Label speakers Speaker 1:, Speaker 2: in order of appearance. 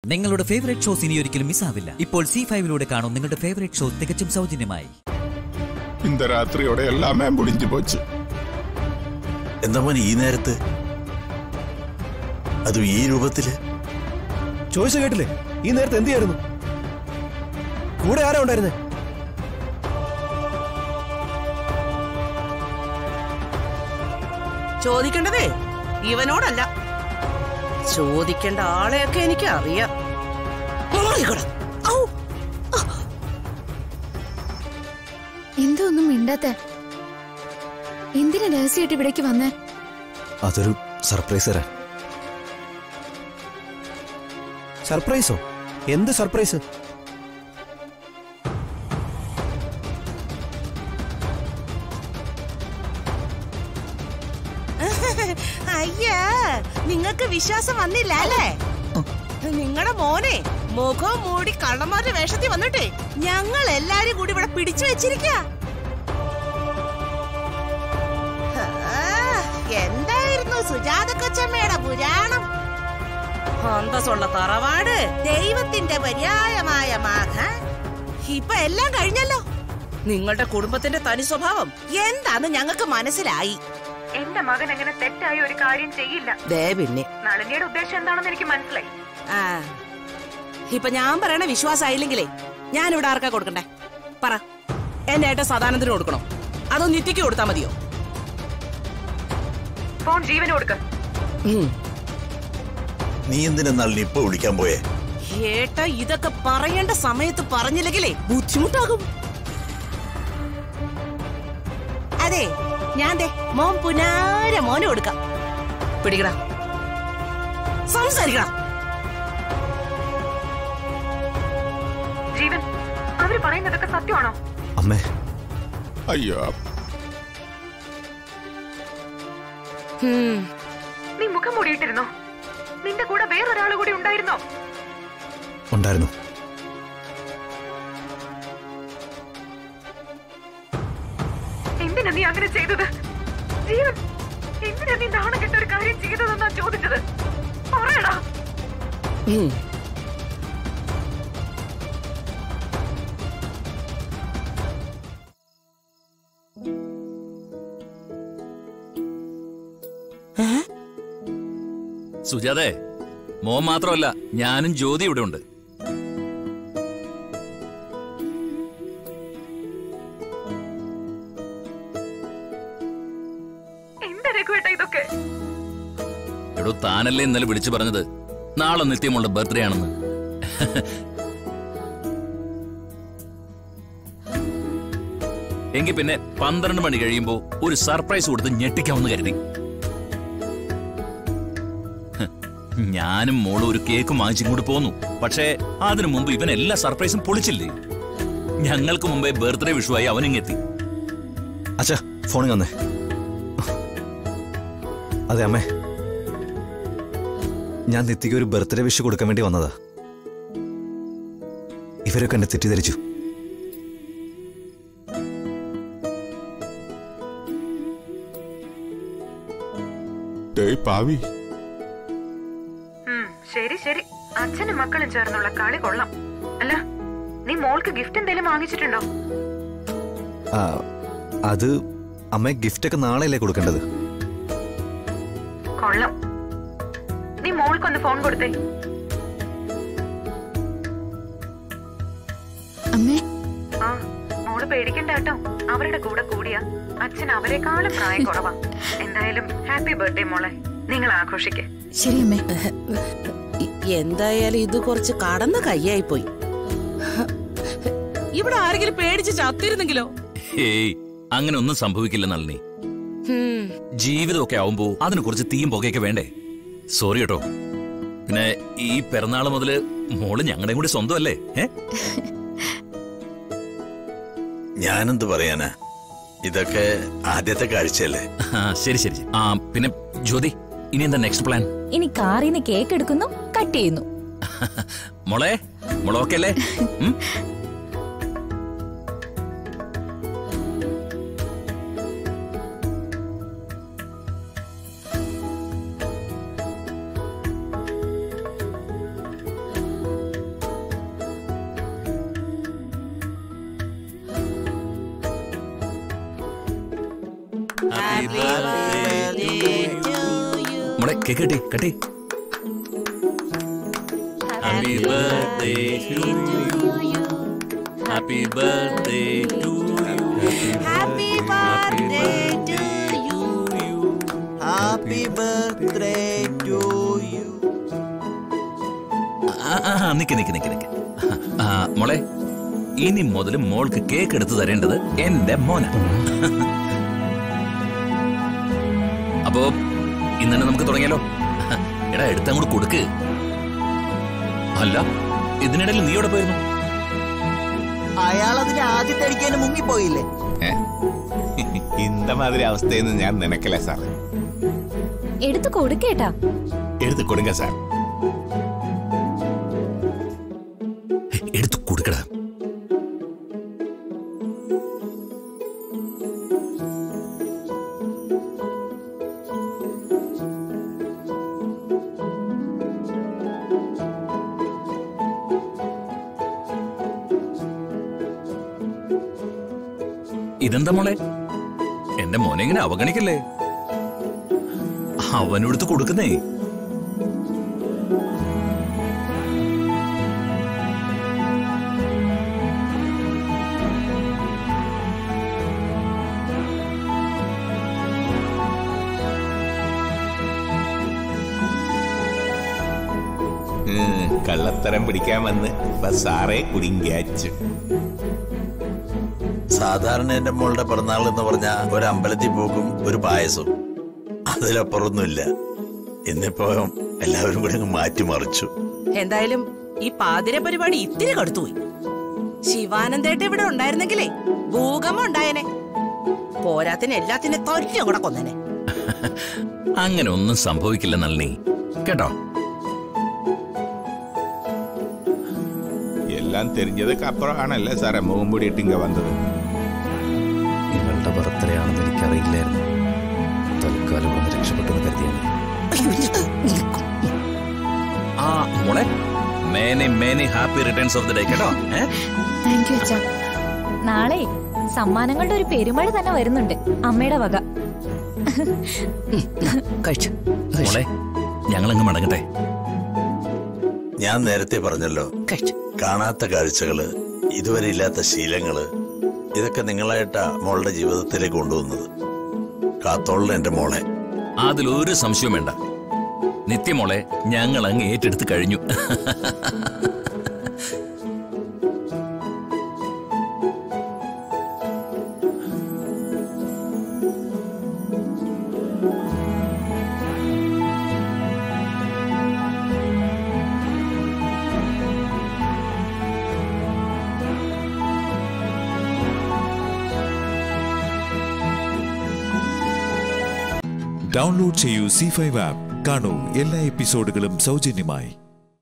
Speaker 1: നിങ്ങളുടെ favourite shows ഇനി ഒരിക്കലും മിസ്സാവില്ല ഇപ്പോൾ സി ഫൈവിലൂടെ കാണും നിങ്ങളുടെ ഫേവറേറ്റ് ഷോ തികച്ചും സൗജന്യമായി
Speaker 2: இந்த ராத்திரியோட எல்லாமே முடிஞ்சு போச்சு
Speaker 3: എന്താ മോനെ ഈ നേരത്ത് അതും ഈ രൂപത്തില്
Speaker 4: ചോദിച്ച കേട്ടില്ലേ ഈ നേരത്തെ എന്ത് ചെയ്യായിരുന്നു കൂടെ ആരാ ഉണ്ടായിരുന്നേ
Speaker 5: ചോദിക്കേണ്ടതേ ഇവനോടല്ല ചോദിക്കേണ്ട ആളെയൊക്കെ എനിക്ക് അറിയാം മാറിക്കോടാ. ഔ,
Speaker 6: എന്തോ ഒന്നും മിണ്ടാത്ത എന്തിനാ രഹസ്യമായിട്ട് ഇവിടേക്ക് വന്നേ
Speaker 4: അതൊരു സർപ്രൈസ് തരാൻ സർപ്രൈസോ എന്ത് സർപ്രൈസ്
Speaker 5: അയ്യാ നിങ്ങക്ക് വിശ്വാസം വന്നില്ല അല്ലേ നിങ്ങളുടെ മോനെ മുഖം മൂടി കള്ളന്മാരുടെ വേഷത്തിൽ വന്നിട്ടേ ഞങ്ങൾ എല്ലാരും കൂടി ഇവിടെ പിടിച്ചു വെച്ചിരിക്ക എന്തായിരുന്നു സുജാത കൊച്ചമ്മയുടെ പുരാണം അന്തസ്സുള്ള തറവാട് ദൈവത്തിന്റെ പര്യായമായ മാഘ ഇപ്പൊ എല്ലാം കഴിഞ്ഞല്ലോ നിങ്ങളുടെ കുടുംബത്തിന്റെ തനി സ്വഭാവം എന്താന്ന് ഞങ്ങൾക്ക് മനസ്സിലായി
Speaker 7: എന്റെ മകൻ അങ്ങനെ തെറ്റായ ഒരു കാര്യം ചെയ്യില്ല
Speaker 5: ദേ പിന്നെ
Speaker 7: നളിനിയുടെ ഉദ്ദേശം എന്താണെന്ന് എനിക്ക് മനസ്സിലായി
Speaker 5: ആ ഇപ്പൊ ഞാൻ പറയണ വിശ്വാസമായില്ലെങ്കിലേ ഞാൻ ഇവിടെ ആർക്കാ കൊടുക്കണ്ടേ പറ എന്റെ ഏട്ട സദാനന്ദന് കൊടുക്കണോ അതോ നിത്യക്ക് കൊടുത്താ മതിയോ
Speaker 7: ഫോൺ ജീവന് കൊടുക്ക
Speaker 3: നീ എന്തിനാ നളിനി ഇപ്പൊ വിളിക്കാൻ പോയേ
Speaker 5: ഏട്ട ഇതൊക്കെ പറയേണ്ട സമയത്ത് പറഞ്ഞില്ലെങ്കിലേ ബുദ്ധിമുട്ടാകും അതെ ഞാൻ ദേ മോൻ പുനാര മോനെ കൊടുക്കാം പിടിക്കടാ സംസാരിക്കടാ
Speaker 7: ജീവൻ അവര് പറയുന്നതൊക്കെ സത്യമാണോ
Speaker 4: അമ്മേ
Speaker 2: ஐயோ
Speaker 5: ഹും.
Speaker 7: നീ മുഖം മൂടിയിട്ടിരുന്നോ നിന്റെ കൂടെ വേറൊരാൾ കൂടി ഉണ്ടായിരുന്നോ
Speaker 4: ഉണ്ടായിരുന്നു
Speaker 7: എന്തിനാ നീ അങ്ങനെ ചെയ്തത് ജീവൻ എന്തിനാ നീ നാണം കെട്ട ഒരു കാര്യം ചെയ്തതെന്നാ ചോദിച്ചത് പറയടാ
Speaker 5: ഉം.
Speaker 8: സുജാതെ മോൻ മാത്രമല്ല ഞാനും ജ്യോതി ഇവിടെ ഉണ്ട്
Speaker 7: എന്താ രഘുവേട്ട ഇതൊക്കെ
Speaker 8: എടോ താനല്ലേ ഇന്നലെ വിളിച്ചു പറഞ്ഞത് നാളെ നിത്യമോളുടെ ബർത്ത്ഡേ ആണെന്ന് എങ്കിൽ പിന്നെ പന്ത്രണ്ട് മണി കഴിയുമ്പോ ഒരു സർപ്രൈസ് കൊടുത്ത് ഞെട്ടിക്കാമെന്ന് കരുതി ഹ്, ഞാനും മോളും ഒരു കേക്ക് വാങ്ങിച്ചും കൂടി പോന്നു പക്ഷേ അതിനു മുമ്പ് ഇവൻ എല്ലാ സർപ്രൈസും പൊളിച്ചില്ലേ ഞങ്ങൾക്ക് മുമ്പേ ബർത്ത്ഡേ വിഷുവായി അവനിങ്ങെത്തി
Speaker 4: അച്ഛാ ഫോണിൽ വന്നേ അതെ അമ്മേ ഞാൻ നിത്യക്ക് ഒരു ബർത്ത്ഡേ വിഷ് കൊടുക്കാൻ വേണ്ടി വന്നതാ ഇവരൊക്കെ എന്നെ തെറ്റിദ്ധരിച്ചു
Speaker 2: டேய் பாவி
Speaker 7: ഉം, ശരി ശരി അച്ഛനും മക്കളും ചേർന്നുള്ള കളി കൊള്ളാം അല്ല നീ മോൾക്ക് ഗിഫ്റ്റ് എന്തെങ്കിലും വാങ്ങിച്ചിട്ടുണ്ടോ
Speaker 4: ആ, അത് അമ്മ ഗിഫ്റ്റൊക്കെ നാളെയല്ലേ കൊടുക്കേണ്ടത്
Speaker 7: കൊള്ളാം നീ മോൾക്കൊന്ന് ഫോൺ കൊടുത്തേ
Speaker 6: അമ്മേ
Speaker 7: ആ മോള് പേടിക്കണ്ട കേട്ടോ അവരുടെ കൂടെ കൂടിയ അച്ഛൻ അവരെക്കാളും പ്രായം കുറവാ എന്തായാലും ഹാപ്പി ബർത്ത്ഡേ മോളെ നിങ്ങൾ ആഘോഷിക്കേ
Speaker 6: ശരി അമ്മേ
Speaker 5: ഇ- എന്തായാലും ഇത് കുറച്ച് കടന്ന കയ്യായി പോയി ഇവിടെ ആരെങ്കിലും പേടിച്ച് ചത്തിരുന്നെങ്കിലോ
Speaker 8: ഹേയ് അങ്ങനെ ഒന്നും സംഭവിക്കില്ല നളിനി
Speaker 5: ഹും.
Speaker 8: ജീവിതമൊക്കെ ആവുമ്പോ അതിന് കുറച്ച് തീയും പുകയൊക്കെ വേണ്ടേ സോറി കേട്ടോ പിന്നെ ഈ പിറന്നാള് മുതല് മോള് ഞങ്ങളുടെയും കൂടി സ്വന്തമല്ലേ ഏ
Speaker 3: ഞാനെന്ത് പറയാനാ ഇതൊക്കെ ആദ്യത്തെ കാഴ്ചയല്ലേ
Speaker 8: ആ, ശരി ശരി ശരി. ആ പിന്നെ ജ്യോതി ഇനി എന്താ നെക്സ്റ്റ് പ്ലാൻ
Speaker 9: ഇനി കാറിന്ന് കേക്ക് എടുക്കുന്നു കട്ട് ചെയ്യുന്നു
Speaker 8: മോളെ മോളൊക്കെ അല്ലേ ഉം? കേക്ക് കട്ടി കട്ടി happy birthday to you happy birthday to
Speaker 5: happy birthday to you
Speaker 10: happy birthday to you
Speaker 8: നിക്ക് നിക്ക് നിക്ക് നിക്ക് ആ, മോളെ ഇനി മുതൽ മോൾക്ക് കേക്ക് എടുത്തു തരേണ്ടത് എന്റെ മോന അപ്പോ ഇന്ന് തന്നെ നമുക്ക് തുടങ്ങിയാലോ എടാ എടുത്തങ്ങോട്ട് കൊടുക്ക് അല്ല ഇതിനിടയിൽ നീ എവിടെ പോയിരുന്നു
Speaker 10: അയാൾ അതിന് ആദ്യത്തെ അടിക്കാൻ മുങ്ങിപ്പോയില്ലേ
Speaker 2: இந்த மாதிரி அவஸ்தைன்னு ഞാൻ நினைக்கல സാർ
Speaker 9: എടുത്തു കൊടുക്കേട്ടാ
Speaker 2: എടുത്ത് കൊടുങ്ക സാർ
Speaker 8: എടുത്തു കൊടുക്കടാ ഇതെന്താ മോളെ എന്റെ മോനെ ഇങ്ങനെ അവഗണിക്കല്ലേ അവനെടുത്ത് കൊടുക്കുന്നേ
Speaker 2: ഉം, കള്ളത്തരം പിടിക്കാൻ വന്ന് ഇപ്പൊ സാറേ കുടുങ്ങിയാച്ചു
Speaker 3: സാധാരണ എന്റെ മോളുടെ പിറന്നാൾ എന്ന് പറഞ്ഞ ഒരു അമ്പലത്തിൽ പോക്കും ഒരു പായസവും അതിലപ്പുറമൊന്നുമില്ല ഇന്നിപ്പോ എല്ലാവരും കൂടി അങ്ങ് മാറ്റിമറിച്ചു
Speaker 5: എന്തായാലും ഈ പാതിര പരിപാടി ഇത്തിരി കടുത്തുപോയി ശിവാനന്ദേട്ട ഇവിടെ ഉണ്ടായിരുന്നെങ്കിലേ ഭൂകമ്പം ഉണ്ടായനെ പോരാത്തിന് എല്ലാത്തിനെ തൊല്ലും കൂടെ കൊന്നനെ
Speaker 8: അങ്ങനെ ഒന്നും സംഭവിക്കില്ല നളിനി കേട്ടോ
Speaker 2: എല്ലാം தெரிஞ்சதுக்கு அப்புறம் ஆனல்ல സാറേ മുഖം മൂടിയിട്ട് ഇങ്ങ വന്നത്
Speaker 4: ഇവളുടെ ബർത്ത്ഡേ ആണെന്ന് എനിക്കറിയില്ലായിരുന്നു തൽക്കാലം ഇവിടെ രക്ഷപ്പെട്ടെന്ന് കരുതിയാണ്
Speaker 8: ആ മോളെ many many happy returns of the day കേട്ടോ ഏ?
Speaker 6: താങ്ക് യു അച്ഛാ
Speaker 9: നാളെ സമ്മാനങ്ങളുടെ ഒരു പെരുമഴ തന്നെ വരുന്നുണ്ട് അമ്മയുടെ വക
Speaker 1: കഴിച്ചു
Speaker 8: മോളെ ഞങ്ങളങ്ങ് മടങ്ങട്ടെ
Speaker 3: ഞാൻ നേരത്തെ പറഞ്ഞല്ലോ
Speaker 1: കഴിച്ചു
Speaker 3: കാണാത്ത കാഴ്ചകള് ഇതുവരെ ഇല്ലാത്ത ശീലങ്ങള് ഇതൊക്കെ നിങ്ങളായിട്ടാ മോളുടെ ജീവിതത്തിലേക്ക് കൊണ്ടുവന്നത് കാത്തോളിന് എന്റെ മോളെ
Speaker 8: അതിലൊരു സംശയവും വേണ്ട നിത്യമോളെ ഞങ്ങൾ അങ്ങ് ഏറ്റെടുത്ത് കഴിഞ്ഞു
Speaker 11: ഡൗൺലോഡ് ചെയ്യൂ സി ഫൈവ് ആപ്പ് കാണൂ എല്ലാ എപ്പിസോഡുകളും സൗജന്യമായി